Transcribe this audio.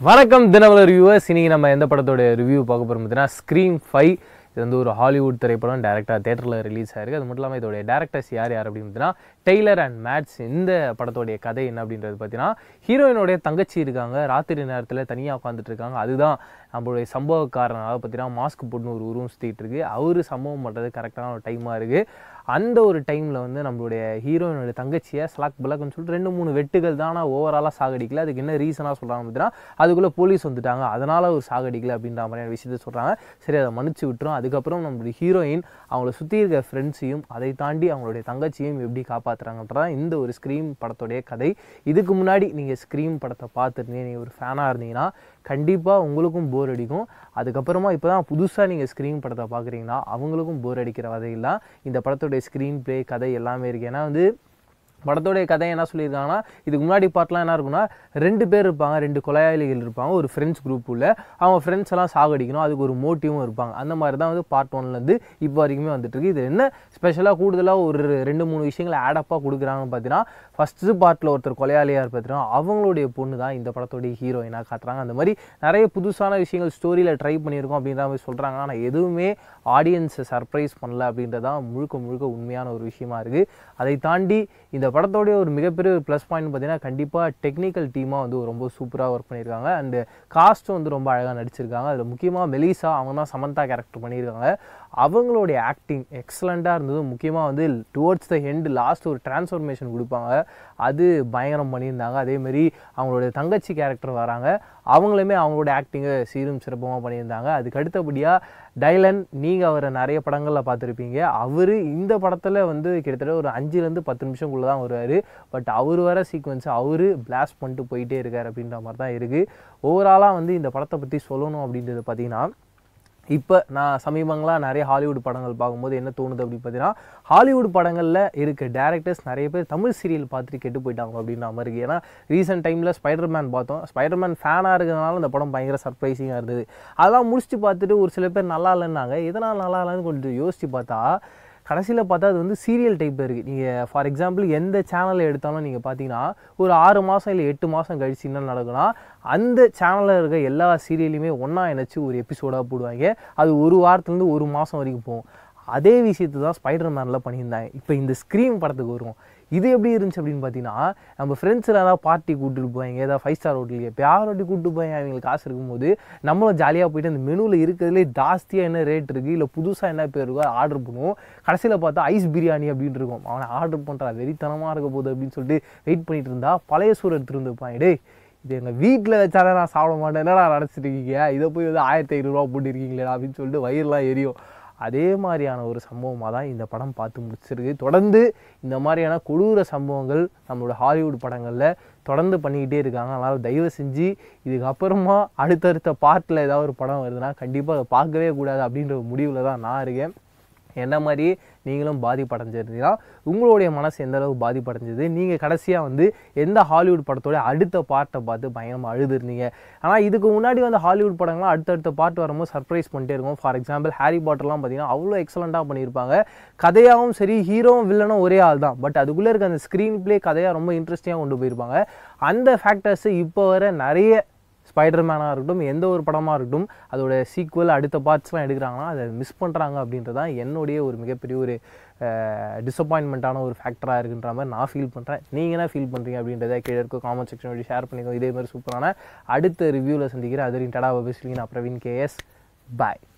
வணக்கம் தினவலர் ரிவ்யூவர்ஸ் இன்னைக்கு நம்ம எந்த படத்தோட ரிவ்யூ பார்க்க போகிறோம் பார்த்தீங்கன்னா ஸ்க்ரீம் ஃபைவ் இது வந்து ஒரு ஹாலிவுட் திரைப்படம் டேரெக்டாக தேட்டரில் ரிலீஸ் ஆயிருக்கு அது மட்டும் இல்லாமல் இதோடைய டேரக்டர்ஸ் யார் யார் அப்படின்னு பார்த்தீங்கன்னா டெய்லர் அண்ட் மேட்ஸ் இந்த படத்தோடைய கதை என்ன அப்படின்றது பார்த்தீங்கன்னா ஹீரோயினுடைய தங்கச்சி இருக்காங்க ராத்திரி நேரத்தில் தனியாக உட்காந்துட்டு இருக்காங்க அதுதான் நம்மளுடைய சம்பவக்காரன் அதாவது பார்த்தீங்கன்னா மாஸ்க் போட்டுன்னு ஒரு உருவம் சுற்றிட்டு இருக்கு அவரு சம்பவம் பண்ணுறது கரெக்டான ஒரு டைமாக இருக்குது அந்த ஒரு டைமில் வந்து நம்மளுடைய ஹீரோயினுடைய தங்கச்சியை ஸ்லாக் பலக்குன்னு சொல்லிட்டு ரெண்டு மூணு வெட்டுகள் தான் ஆனால் ஓவராலாக சாகடிக்கல அதுக்கு என்ன ரீசனாக சொல்கிறாங்க பார்த்தீங்கன்னா அதுக்குள்ளே போலீஸ் வந்துட்டாங்க அதனால் ஒரு சாகடிக்கல அப்படின்ற மாதிரியான விஷயத்த சொல்கிறாங்க சரி அதை மன்னிச்சு விட்டுரும் அதுக்கப்புறம் நம்மளுடைய ஹீரோயின் அவங்கள சுற்றி இருக்க ஃப்ரெண்ட்ஸையும் அதை தாண்டி அவங்களுடைய தங்கச்சியையும் எப்படி காப்பாற்றுறாங்கன்றதான் இந்த ஒரு ஸ்க்ரீம் படத்துடைய கதை இதுக்கு முன்னாடி நீங்கள் ஸ்க்ரீம் படத்தை பார்த்துருந்தீங்க நீங்கள் ஒரு ஃபேனாக இருந்தீங்கன்னா கண்டிப்பாக உங்களுக்கும் போர் அடிக்கும் அதுக்கப்புறமா இப்போ தான் புதுசாக நீங்கள் ஸ்க்ரீன் படத்தை பார்க்குறீங்கன்னா அவங்களுக்கும் போர் அடிக்கிற வகையில் இந்த படத்துடைய ஸ்க்ரீன் ப்ளே கதை எல்லாமே இருக்குது ஏன்னா வந்து படத்தோடைய கதை என்ன சொல்லியிருக்காங்கன்னா இதுக்கு முன்னாடி பார்ட்லாம் என்ன இருக்குன்னா ரெண்டு பேர் இருப்பாங்க ரெண்டு கொலையாளிகள் இருப்பாங்க ஒரு ஃப்ரெண்ட்ஸ் குரூப் உள்ள அவங்க ஃப்ரெண்ட்ஸ் எல்லாம் சாகடிக்கணும் அதுக்கு ஒரு மோட்டிவும் இருப்பாங்க அந்த மாதிரி தான் வந்து பார்ட் ஒன்லேருந்து இப்போ வரைக்குமே வந்துட்டு இருக்கு இது என்ன ஸ்பெஷலாக கூடுதலாக ஒரு ரெண்டு மூணு விஷயங்களை ஆடப்பாக கொடுக்குறாங்கன்னு பார்த்தீங்கன்னா ஃபஸ்ட்டு பார்ட்டில் ஒருத்தர் கொலையாளியாக இருப்பாரு அவங்களுடைய பொண்ணு தான் இந்த படத்தோடைய ஹீரோயினாக காட்டுறாங்க அந்த மாதிரி நிறைய புதுசான விஷயங்கள் ஸ்டோரியில் ட்ரை பண்ணியிருக்கோம் அப்படின்ற மாதிரி சொல்கிறாங்க ஆனால் எதுவுமே ஆடியன்ஸை சர்ப்ரைஸ் பண்ணல அப்படின்றதான் முழுக்க முழுக்க உண்மையான ஒரு விஷயமா இருக்குது அதை தாண்டி இந்த படத்தோடைய ஒரு மிகப்பெரிய ஒரு ப்ளஸ் பாயிண்ட் பார்த்தீங்கன்னா கண்டிப்பாக டெக்னிக்கல் டீமாக வந்து ரொம்ப சூப்பராக ஒர்க் பண்ணியிருக்காங்க அண்டு காஸ்ட்டும் வந்து ரொம்ப அழகாக நடிச்சிருக்காங்க அதில் முக்கியமாக மெலிசா அவங்க தான் சமந்தா கேரக்டர் பண்ணியிருக்காங்க அவங்களுடைய ஆக்டிங் எக்ஸலண்ட்டாக இருந்தது முக்கியமாக வந்து டுவோர்ட்ஸ் த எண்டு லாஸ்ட் ஒரு டிரான்ஸ்ஃபர்மேஷன் கொடுப்பாங்க அது பயங்கரம் பண்ணியிருந்தாங்க அதேமாரி அவங்களுடைய தங்கச்சி கேரக்டர் வராங்க அவங்களுமே அவங்களோட ஆக்டிங்கை சீரும் சிறப்பமாக பண்ணியிருந்தாங்க அதுக்கு அடுத்தபடியாக டைலன் நீங்கள் அவரை நிறைய படங்களில் பார்த்துருப்பீங்க அவர் இந்த படத்தில் வந்து கிட்டத்தட்ட ஒரு அஞ்சுலேருந்து பத்து நிமிஷம்குள்ளே தான் வருவார் பட் அவர் வர சீக்வன்ஸை அவர் பிளாஸ்ட் பண்ணிட்டு போயிட்டே இருக்கார் அப்படின்ற மாதிரி தான் இருக்குது ஓவராலாக வந்து இந்த படத்தை பற்றி சொல்லணும் அப்படின்றது பார்த்தீங்கன்னா இப்போ நான் சமீபங்களாக நிறைய ஹாலிவுட் படங்கள் பார்க்கும்போது என்ன தோணுது அப்படின்னு பார்த்தீங்கன்னா ஹாலிவுட் படங்களில் இருக்க டேரக்டர்ஸ் நிறைய பேர் தமிழ் சீரியல் பார்த்துட்டு கெட்டு போயிட்டாங்க அப்படின்ற மாதிரி இருக்குது ஏன்னா ரீசெண்ட் டைமில் ஸ்பைடர்மேன் பார்த்தோம் ஸ்பைடர்மேன் ஃபேனாக இருக்கிறதுனால இந்த படம் பயங்கர சர்ப்ரைசிங்காக இருந்தது அதெல்லாம் முடிச்சுட்டு பார்த்துட்டு ஒரு சில பேர் நல்லா இல்லைன்னாங்க எதனால் நல்லா இல்லைன்னு கொஞ்சம் யோசித்து பார்த்தா கடைசியில் பார்த்தா அது வந்து சீரியல் டைப்பில் இருக்குது நீங்கள் ஃபார் எக்ஸாம்பிள் எந்த சேனலில் எடுத்தாலும் நீங்கள் பார்த்தீங்கன்னா ஒரு ஆறு மாதம் இல்லை எட்டு மாதம் கழிச்சு என்ன நடக்குன்னா அந்த சேனலில் இருக்க எல்லா சீரியலையுமே ஒன்றா இணைச்சி ஒரு எபிசோடாக போடுவாங்க அது ஒரு வாரத்துலேருந்து ஒரு மாதம் வரைக்கும் போகும் அதே விஷயத்தை தான் ஸ்பைடர் மேனில் பண்ணியிருந்தாங்க இப்போ இந்த ஸ்க்ரீன் படத்துக்கு வரும் இது எப்படி இருந்துச்சு அப்படின்னு பார்த்தீங்கன்னா நம்ம ஃப்ரெண்ட்ஸில் ஏதாவது பார்ட்டி கூப்பிட்டு போவாங்க ஏதாவது ஃபைவ் ஸ்டார் ஹோட்டலுக்கு எப்போ யார் வாட்டி கூப்பிட்டு போய் அவங்களுக்கு காசு இருக்கும்போது நம்மளும் ஜாலியாக போயிட்டு அந்த மெனுவில் இருக்கிறதுலே ஜாஸ்தியாக என்ன ரேட் இருக்குது இல்லை புதுசாக என்ன பேர் இருக்கோ ஆர்டர் பண்ணுவோம் கடைசியில் பார்த்தா ஐஸ் பிரியாணி அப்படின்னு இருக்கும் அவனை ஆர்டர் பண்ணுறா வெறித்தனமாக இருக்க போகுது அப்படின்னு சொல்லிட்டு வெயிட் பண்ணிட்டு இருந்தா பழைய சூர் எடுத்துகிட்டு வந்துருப்பாங்க டேய் இது எங்கள் வீட்டில் வச்சாலே நான் சாப்பிட மாட்டேன் என்னடா நினச்சிட்டு இருக்கீங்க இதை போய் வந்து ஆயிரத்தி ஐநூறுரூவா போட்டுருக்கீங்களா அப்படின்னு சொல்லிட்டு வயிறுலாம் எரியும் அதே மாதிரியான ஒரு சம்பவமாக தான் இந்த படம் பார்த்து முடிச்சிருக்கு தொடர்ந்து இந்த மாதிரியான கொடூர சம்பவங்கள் நம்மளோட ஹாலிவுட் படங்களில் தொடர்ந்து பண்ணிக்கிட்டே இருக்காங்க அதனால் தயவு செஞ்சு இதுக்கப்புறமா அடுத்தடுத்த பார்ட்டில் ஏதாவது ஒரு படம் வருதுன்னா கண்டிப்பாக அதை பார்க்கவே கூடாது அப்படின்ற ஒரு முடிவில் தான் நான் இருக்கேன் என்ன மாதிரி நீங்களும் பாதிப்படைஞ்சிருந்தீங்கன்னா உங்களுடைய மனசு எந்த அளவுக்கு பாதிப்படைஞ்சது நீங்கள் கடைசியாக வந்து எந்த ஹாலிவுட் படத்தோட அடுத்த பார்ட்டை பார்த்து பயங்கரமாக அழுதுருந்தீங்க ஆனால் இதுக்கு முன்னாடி வந்து ஹாலிவுட் படங்கள்லாம் அடுத்தடுத்த பார்ட் வரும்போது சர்ப்ரைஸ் பண்ணிட்டே இருக்கும் ஃபார் எக்ஸாம்பிள் ஹாரி பாட்டர்லாம் பார்த்தீங்கன்னா அவ்வளோ எக்ஸலண்ட்டாக பண்ணியிருப்பாங்க கதையாகவும் சரி ஹீரோவும் வில்லனும் ஒரே ஆள் தான் பட் அதுக்குள்ளே இருக்க அந்த ஸ்க்ரீன் ப்ளே கதையாக ரொம்ப இன்ட்ரெஸ்டிங்காக கொண்டு போயிருப்பாங்க அந்த ஃபேக்டர்ஸை இப்போ வர நிறைய ஸ்பைடர்மேனாக இருக்கட்டும் எந்த ஒரு படமாக இருக்கட்டும் அதோட சீக்குவல் அடுத்த பார்ட்ஸ்லாம் எடுக்கிறாங்கன்னா அதை மிஸ் பண்ணுறாங்க அப்படின்றது தான் என்னுடைய ஒரு மிகப்பெரிய ஒரு டிசப்பாயின்மெண்ட்டான ஒரு ஃபேக்டராக இருக்குன்ற மாதிரி நான் ஃபீல் பண்ணுறேன் நீங்கள் என்ன ஃபீல் பண்ணுறீங்க அப்படின்றத கீழே இருக்க காமெண்ட் செக்ஷன் வழி ஷேர் பண்ணிக்கோ இதே மாதிரி சூப்பரான அடுத்த ரிவ்யூவில் சந்திக்கிறேன் அது வரைக்கும் டடா பேசுவீங்க நான் பிரவீன் கேஎஸ் பாய்